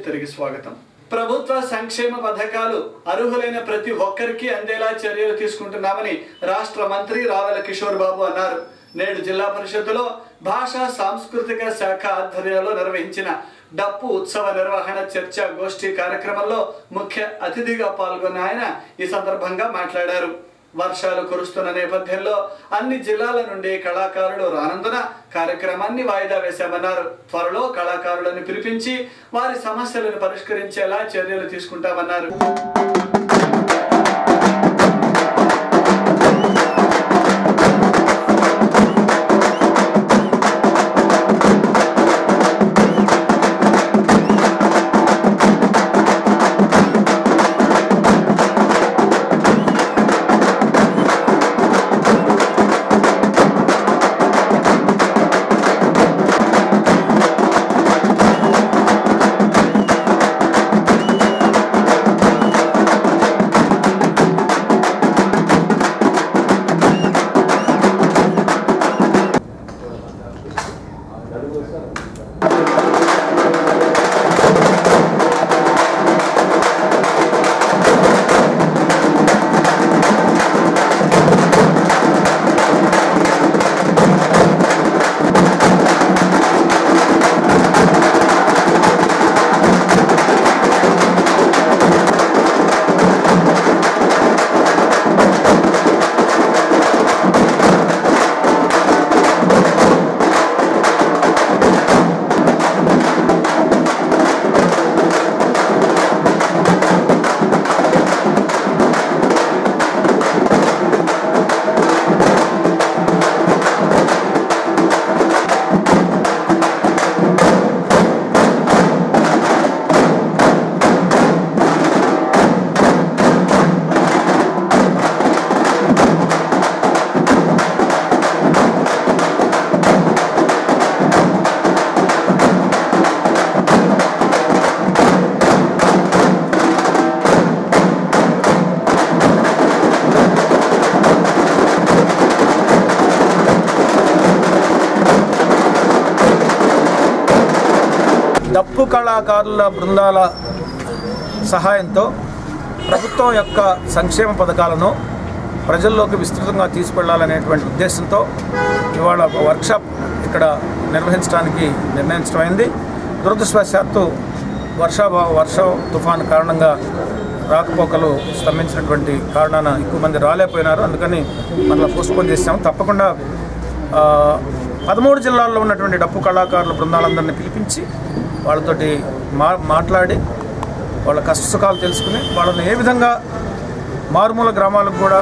తిరిగి స్వాగతం ప్రభుత్వ సంక్షేమ పథకాలు అర్హులైన ప్రతి ఒక్కరికి అందేలా చర్యలు తీసుకుంటున్నామని రాష్ట్ర మంత్రి రావెల కిషోర్ బాబు అన్నారు నేడు జిల్లా పరిషత్తులో భాషా సాంస్కృతిక శాఖ ఆధ్వర్యంలో నిర్వహించిన డప్పు ఉత్సవ నిర్వహణ చర్చ గోష్ఠి కార్యక్రమంలో ముఖ్య అతిథిగా పాల్గొన్న ఆయన ఈ సందర్భంగా మాట్లాడారు వర్షాలు కురుస్తున్న నేపథ్యంలో అన్ని జిల్లాల నుండి కళాకారులు రానందున కార్యక్రమాన్ని వాయిదా వేశామన్నారు త్వరలో కళాకారులను పిలిపించి వారి సమస్యలను పరిష్కరించేలా చర్యలు తీసుకుంటామన్నారు డప్పు కళాకారుల బృందాల సహాయంతో ప్రభుత్వం యొక్క సంక్షేమ పథకాలను ప్రజల్లోకి విస్తృతంగా తీసుకెళ్లాలనేటువంటి ఉద్దేశంతో ఇవాళ ఒక వర్క్షాప్ ఇక్కడ నిర్వహించడానికి నిర్ణయించడమైంది దురదృష్టవశాత్తు వర్షాభావ వర్షం తుఫాను కారణంగా రాకపోకలు స్తంభించినటువంటి కారణాన ఎక్కువ మంది రాలేకపోయినారు అందుకని మళ్ళీ పోస్ట్పోన్ చేసాము తప్పకుండా ఆ, పదమూడు జిల్లాల్లో ఉన్నటువంటి డప్పు కళాకారుల బృందాలందరినీ పిలిపించి వాళ్ళతోటి మా మాట్లాడి వాళ్ళ కష్ట సుఖాలు తెలుసుకుని వాళ్ళని ఏ విధంగా మారుమూల గ్రామాలకు కూడా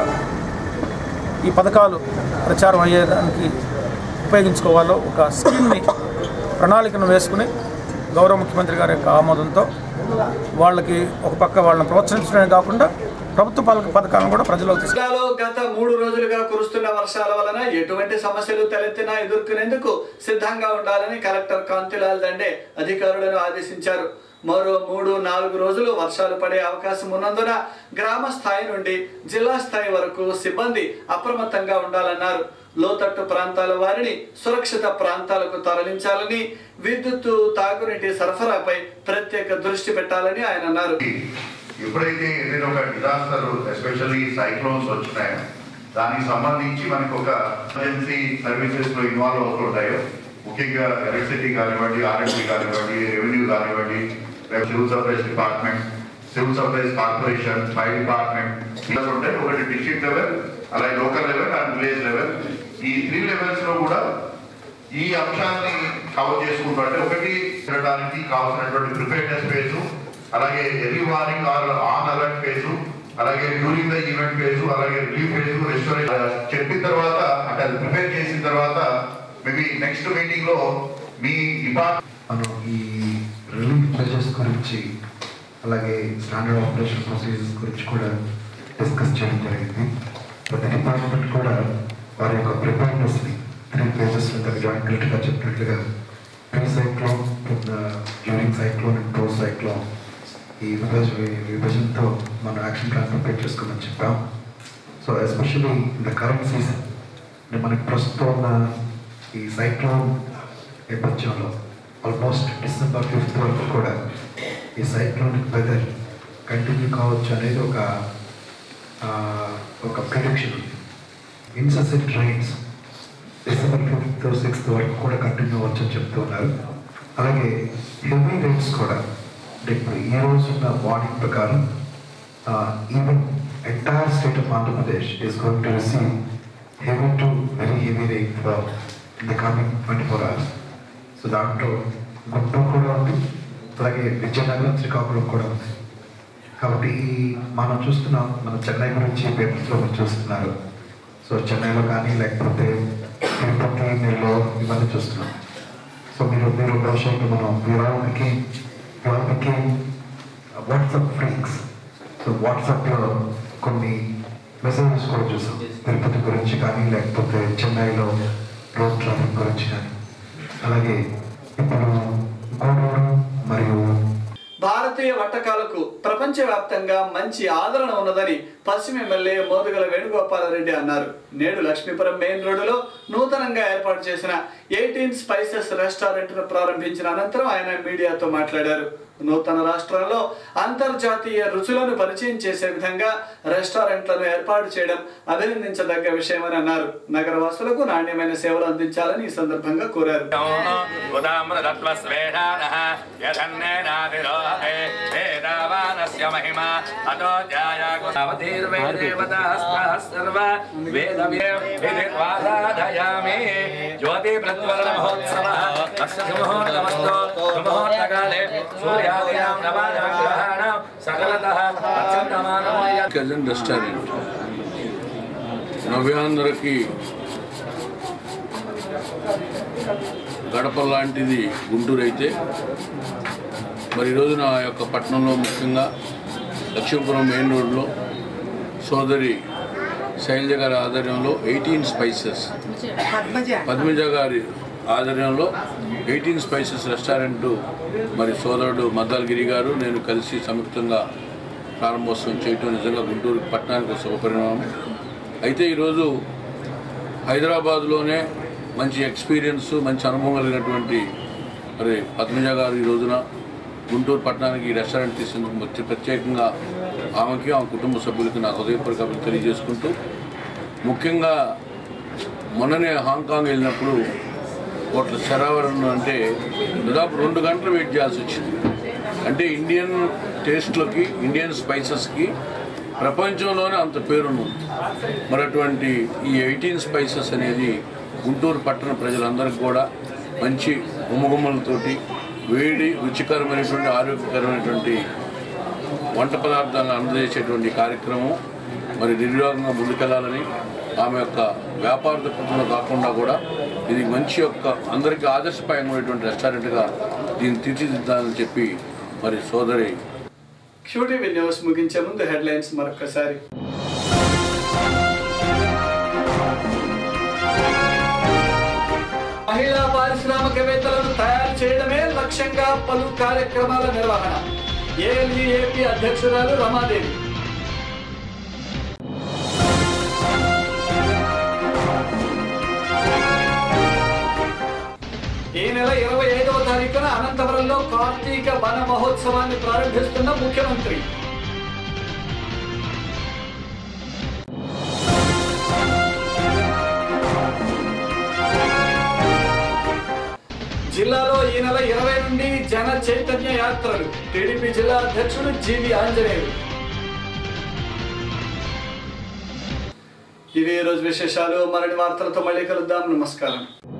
ఈ పథకాలు ప్రచారం అయ్యేదానికి ఉపయోగించుకోవాలో ఒక స్కీమ్ని ప్రణాళికను వేసుకుని గౌరవ ముఖ్యమంత్రి గారి యొక్క ఆమోదంతో వాళ్ళకి ఒక పక్క వాళ్ళని ప్రోత్సహించడమే కాకుండా ప్రభుత్వ పథక పథకాలను కూడా ప్రజలకు తీసుకు జిల్లాలో గత మూడు రోజులుగా కురుస్తున్న వర్షాల వలన ఎటువంటి సమస్యలు తలెత్తినా ఎదుర్కొనేందుకు సిద్ధంగా ఉండాలని కలెక్టర్ కాంతిలాల్ దండే అధికారులను ఆదేశించారు మరో మూడు నాలుగు రోజులు వర్షాలు పడే అవకాశం ఉన్నందున గ్రామ స్థాయి నుండి జిల్లా స్థాయి వరకు సిబ్బంది అప్రమత్తంగా ఉండాలన్నారు లోతట్టు ప్రాంతాల వారిని సురక్షిత ప్రాంతాలకు తరలించాలని విద్యుత్తు తాగునీటి సరఫరాపై ప్రత్యేక దృష్టి పెట్టాలని ఆయన అన్నారు ఎప్పుడైతే ఏదైనా ఒక డిజాస్టర్ ఎస్పెషల్లీ సైక్లోన్స్ వచ్చినాయో దానికి సంబంధించి మనకు ఒక ఎమర్జెన్సీ సర్వీసెస్ లో ఇన్వాల్వ్ అవుతుంటాయో ముఖ్యంగా ఎలక్ట్రిసిటీ కానివ్వండి ఆర్ఎండి కానివ్వండి రెవెన్యూ కానివ్వండి civil supplies department civil supplies corporation fire department ఇలా ఉంటాయి ఒకటి డిస్ట్రిక్ట్ లెవెల్ అలాగే local level and village level ఈ త్రీ లెవెల్స్ లో కూడా ఈ అంశాన్ని కవర్ చేసుకుంటూ అంటే ఒకటి తినడానికి కావాల్సినటువంటి ప్రిపేర్నెస్ ఫేజు అలాగే early warning or on alert phase అలాగే డ్యూరింగ్ ద ఈవెంట్ ఫేజు అలాగే రిలీఫ్ ఫేజు రెస్టోరేషన్ చెప్పిన తర్వాత అంటే అది ప్రిపేర్ చేసిన తర్వాత మేబీ నెక్స్ట్ మీటింగ్ లో మీ డిపార్ట్మెంట్ మనం ఈ రిలీఫ్ మెజర్స్ గురించి అలాగే స్టాండర్డ్ ఆపరేషన్ ప్రొసీజర్స్ గురించి కూడా డిస్కస్ చేయడం జరిగింది ప్రతి డిపార్ట్మెంట్ కూడా వారి యొక్క ప్రిపేర్నెస్ని త్రీ ఫేజెస్ ఇంతకు జాయింట్ కలెక్టర్గా చెప్పినట్లుగా pre cyclone during cyclone and post cyclone ఈ విభజ విభజనతో మనం యాక్షన్ ప్లాన్ ప్రిపేర్ చేసుకోమని చెప్పాం so especially in the current season అంటే మనకి ప్రస్తుతం ఉన్న ఈ సైక్లోన్ నేపథ్యంలో ఆల్మోస్ట్ డిసెంబర్ ఫిఫ్త్ వరకు కూడా ఈ సైక్లోనిక్ వెదర్ కంటిన్యూ కావచ్చు అనేది ఒక ఆ, ఒక ప్రిడిక్షన్ ఉంది incessant rains December fifth sixth వరకు కూడా కంటిన్యూ అవ్వచ్చు అని చెప్తూ ఉన్నారు అలాగే హెవీ రైన్స్ కూడా అంటే ఇప్పుడు ఈ రోజు ఉన్న మార్నింగ్ ప్రకారం even entire state of Andhra Pradesh is going to receive heavy to very heavy rain for in the coming twenty four hours so దాంట్లో గుంటూరు కూడా ఉంది అలాగే విజయనగరం శ్రీకాకుళం కూడా ఉంది కాబట్టి ఈ మనం చూస్తున్నాం మన చెన్నై గురించి పేపర్స్లో మీరు చూస్తున్నారు సో చెన్నైలో కానీ లేకపోతే తిరుపతి నెల్లూరు ఇవన్నీ చూస్తున్నాం సో మీరు మీరు బహుశా మనం వివాహానికి వివాహానికి వాట్సాప్ ఫ్రీక్స్ సో వాట్సాప్లో కొన్ని మెసేజెస్ కూడా చూసాం తిరుపతి గురించి కానీ లేకపోతే చెన్నైలో రోడ్ ట్రాఫిక్ గురించి కానీ అలాగే ఇప్పుడు గూడూరు మరియు భారతీయ వంటకాలకు ప్రపంచవ్యాప్తంగా మంచి ఆదరణ ఉన్నదని పశ్చిమ ఎమ్మెల్యే మోదుగల వేణుగోపాలరెడ్డి అన్నారు నేడు లక్ష్మీపురం మెయిన్ రోడ్డులో నూతనంగా ఏర్పాటు చేసిన ఎయిటీన్ స్పైసెస్ రెస్టారెంట్ ను ప్రారంభించిన అనంతరం ఆయన మీడియాతో మాట్లాడారు నూతన రాష్ట్రంలో అంతర్జాతీయ రుచులను పరిచయం చేసే విధంగా రెస్టారెంట్లను ఏర్పాటు చేయడం అభినందించదగ్గ విషయమని అన్నారు నగరవాసులకు నాణ్యమైన సేవలు అందించాలని ఈ సందర్భంగా కోరారు ఉదామృతత్వస్వేషానః యథన్నేనావిరోహే వేదావానస్య మహిమా అతో ధ్యాయాగుణవతీర్వేదేవతాస్తాः సర్వ వేదవిధిర్వాదాధయామి జ్యోతి ప్రజ్వలన మహోత్సవः అస్య సుముహూర్తమస్తు సుముహూర్తకాలే సూర్యాదీనాం నవానాం గ్రహాణాం సకలతః అత్యంతమానమయ కజన్ రెస్టారెంట్ నవ్యాంధ్రకి గడప లాంటిది గుంటూరు అయితే మరి ఈరోజు నా యొక్క పట్టణంలో ముఖ్యంగా లక్ష్మీపురం మెయిన్ రోడ్లో సోదరి శైలజ గారి ఆధ్వర్యంలో ఎయిటీన్ స్పైసెస్ పద్మజ గారి ఆధ్వర్యంలో ఎయిటీన్ స్పైసెస్ రెస్టారెంట్ మరి సోదరుడు మద్దాలగిరి గారు నేను కలిసి సంయుక్తంగా ప్రారంభోత్సవం చేయటం నిజంగా గుంటూరు పట్టణానికి ఒక శుభపరిణామం అయితే ఈరోజు హైదరాబాద్లోనే మంచి ఎక్స్పీరియన్స్ మంచి అనుభవం కలిగినటువంటి మరి పద్మజ గారు ఈ రోజున గుంటూరు పట్టణానికి ఈ రెస్టారెంట్ తీసేందుకు వచ్చి ప్రత్యేకంగా ఆమెకి ఆమె కుటుంబ సభ్యులకి నా హృదయపూర్వక అభినందనలు తెలియజేసుకుంటూ ముఖ్యంగా మొన్ననే హాంకాంగ్ వెళ్ళినప్పుడు కోట్ల శరావరణ అంటే దాదాపు రెండు గంటలు వెయిట్ చేయాల్సి వచ్చింది అంటే ఇండియన్ టేస్ట్లోకి ఇండియన్ స్పైసెస్కి ప్రపంచంలోనే అంత పేరుంది మరి అటువంటి ఈ ఎయిటీన్ స్పైసెస్ అనేది గుంటూరు పట్టణ ప్రజలందరికీ కూడా మంచి గుమ్మగుమ్మలతోటి వేడి రుచికరమైనటువంటి ఆరోగ్యకరమైనటువంటి వంట పదార్థాలను అందజేసేటువంటి కార్యక్రమం మరి నిర్వివాహంగా ముందుకెళ్లాలని ఆమె యొక్క వ్యాపార దృక్పథంలో కాకుండా కూడా ఇది మంచి యొక్క అందరికీ ఆదర్శప్రాయంగా ఉండేటువంటి రెస్టారెంట్గా దీన్ని తీర్చిదిద్దాలని చెప్పి మరి సోదరి క్యూటీవీ న్యూస్ ముగించే ముందు హెడ్లైన్స్ మరొకసారి మహిళా పారిశ్రామికవేత్తలను తయారు చేయడమే లక్ష్యంగా పలు కార్యక్రమాల నిర్వహణ ఏఎల్ఈఏపీ అధ్యక్షురాలు రమాదేవి ఈ నెల ఇరవై ఐదవ తారీఖున అనంతపురంలో కార్తీక వన మహోత్సవాన్ని ప్రారంభిస్తున్న ముఖ్యమంత్రి జిల్లాలో ఈ నెల ఇరవై నుండి జన చైతన్య యాత్రలు టీడీపీ జిల్లా అధ్యక్షుడు జీవి ఆంజనేయులు ఇవి ఈ రోజు విశేషాలు మరిన్ని వార్తలతో మళ్ళీ కలుద్దాం నమస్కారం